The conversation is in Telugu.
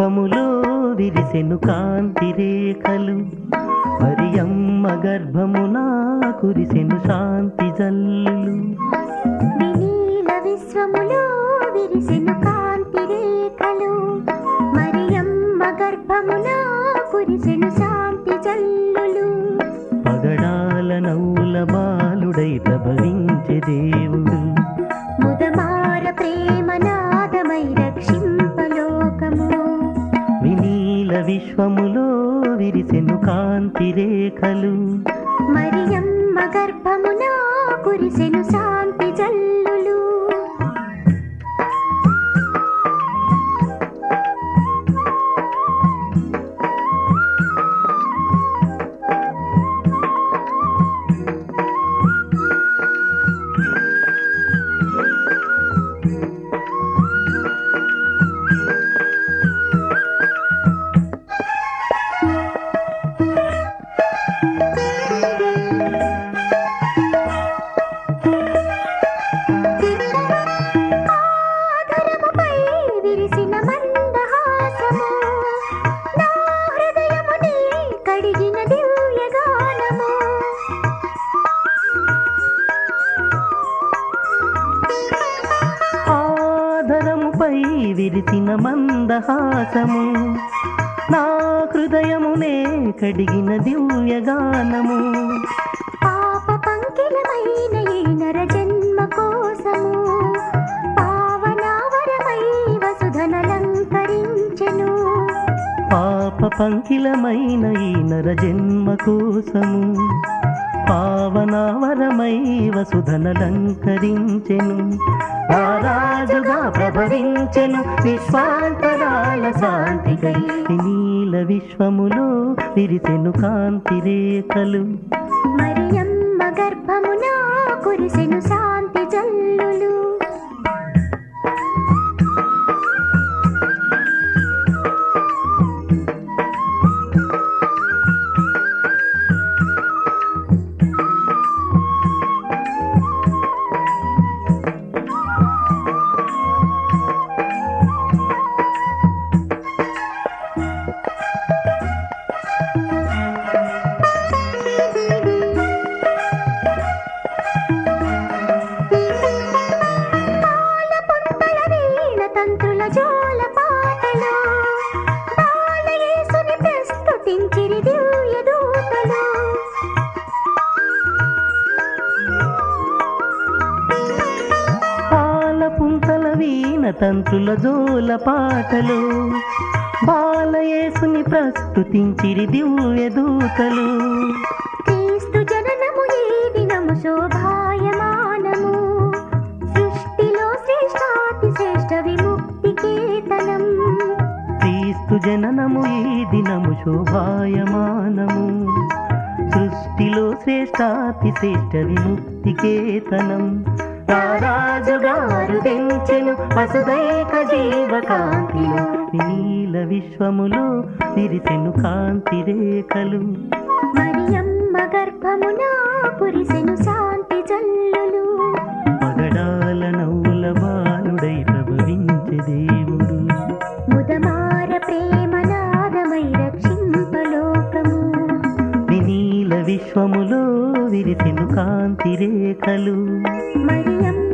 విశ్వములో విరిసెను కాంతి రేఖలు మరి అమ్మ గర్భమున కురిసెను శాంతి జల్లులు వినీల విశ్వములో విరిసెను కాంతి రేఖలు మరియమ్మ గర్భమున కురిసెను శాంతి జల్లులు పగడాల నవ్వుల బాలుడై ప్రభవించే దేవుడు ముదమార ప్రేమ నాదమై రక్షింపలోకము వినీల విశ్వములో విరిసెను కాంతి రేఖలు మరియమ్మ గర్భమున కురిసెను శాంతి జల్లులు ఆదరముపై విరిసిన మందహాసము నా హృదయముని కడిగిన దివ్యగానము ఆధరముపై విరిసిన మందహాసము నా హృదయమునే కడిగిన దివ్యగానము పాప పంకిలమైన ఈ నర జన్మ కోసము పావనావరమై వసుధనలంకరించెను పాప పంకిలమైన ఈ నర జన్మ కోసము పావనావరమై వసుధనలంకరించెను ఆ రాజుగా ప్రభవించెను విశ్వాంతరాల శాంతికై నీల విశ్వములో విరిసెను కాంతి రేఖలు మరియమ్మ గర్భమున కురిసెను శాంతి జల్లులు పాలపుంతల వీణ తంత్రుల జోల పాటలు బాలయేసుని ప్రస్తుతించిరి దివ్య దూతలు పాల పుంతల వీణ తంత్రుల జోల పాటలు బాలయేసుని ప్రస్తుతించిరి దివ్య దూతలు క్రీస్తు జననము ఈ దినము శోభాయమానము సృష్టిలో శ్రేష్టాతి శ్రేష్ట విముక్తి కేతనం క్రీస్తు జననము ఈ దినము శోభాయమానము సృష్టిలో శ్రేష్టాతి శ్రేష్ట విముక్తి కేతనం రాజుగారు తెంచెను వసుదైక జీవకాంతిలో నీల విశ్వములో విరిసెను కాంతి రేఖలు మరియమ్మ గర్భమున కురిసెను శాంతి జల్లులు పగడాల నవ్వుల బాలుడై ప్రభవించే దేవుడు ముదమార ప్రేమ నాదమై రక్షింపలోకము వినీల విశ్వములో విరిసెను కాంతి రేఖలు మరియమ్మ